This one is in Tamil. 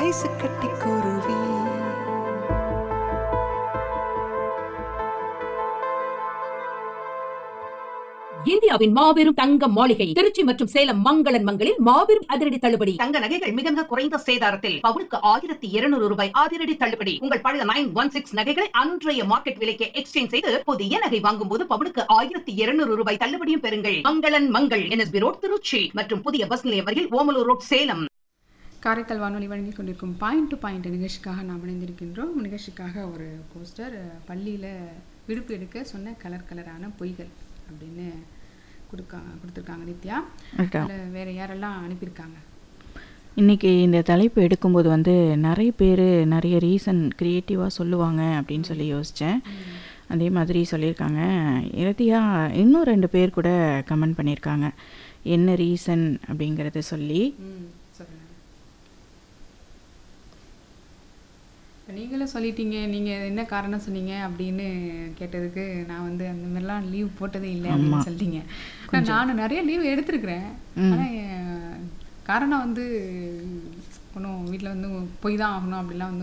ஐஸ் கட்டி குருவி இந்தியாவின் மாபெரும் தங்க மாளிகை திருச்சி மற்றும் சேலம் மங்களன் மங்களில் மாபெரும் அதிரடி தள்ளுபடி தங்க நகைகள் மிக மிக குறைந்த சேதாரத்தில் பவுனுக்கு ஆயிரத்தி இருநூறு ரூபாய் அதிரடி தள்ளுபடி உங்கள் பழைய நைன் ஒன் சிக்ஸ் நகைகளை அன்றைய மார்க்கெட் விலைக்கு எக்ஸ்சேஞ்ச் செய்து புதிய நகை வாங்கும் போது பவுனுக்கு ஆயிரத்தி இருநூறு ரூபாய் தள்ளுபடியும் பெறுங்கள் மங்களன் மங்கள் என்எஸ்பி ரோட் திருச்சி மற்றும் புதிய பஸ் நிலையம் வரையில் ஓமலூர் ரோட் சேலம் காரைக்கால் வானொலி வழங்கி கொண்டிருக்கும் பாயிண்ட் டு பாயிண்ட் நிகழ்ச்சிக்காக நாம் இணைந்திருக்கின்றோம் நிகழ்ச்சிக்காக ஒரு போஸ்டர் பள்ளியில் விடுப்பு எடுக்க சொன்ன கலர் கலரான பொய்கள் அப்படின்னு கொடுக்கா கொடுத்துருக்காங்க நித்யா அடடா. அதில் வேறு யாரெல்லாம் அனுப்பியிருக்காங்க இன்னைக்கு இந்த தலைப்பு எடுக்கும்போது வந்து நிறைய பேர் நிறைய ரீசன் க்ரியேட்டிவாக சொல்லுவாங்க அப்படின்னு சொல்லி யோசித்தேன் அதே மாதிரி சொல்லியிருக்காங்க இறுதியாக இன்னும் ரெண்டு பேர் கூட கமெண்ட் பண்ணியிருக்காங்க என்ன ரீசன் அப்படிங்கிறத சொல்லி ம் சொல்லுங்கள் நீங்களும் சொல்லிட்டீங்க நீங்கள் என்ன காரணம் சொன்னீங்க அப்படின்னு கேட்டதுக்கு நான் வந்து அந்த மாதிரிலாம் லீவ் போட்டதே இல்லை அப்படின்னு சொல்லிட்டீங்க ஆனா, நானும் நிறைய லீவ் எடுத்திருக்கிறேன் ஆனால் காரணம் வந்து ஒன்றும் வீட்டில் வந்து போய் தான் ஆகணும் அப்படிலாம் வந்து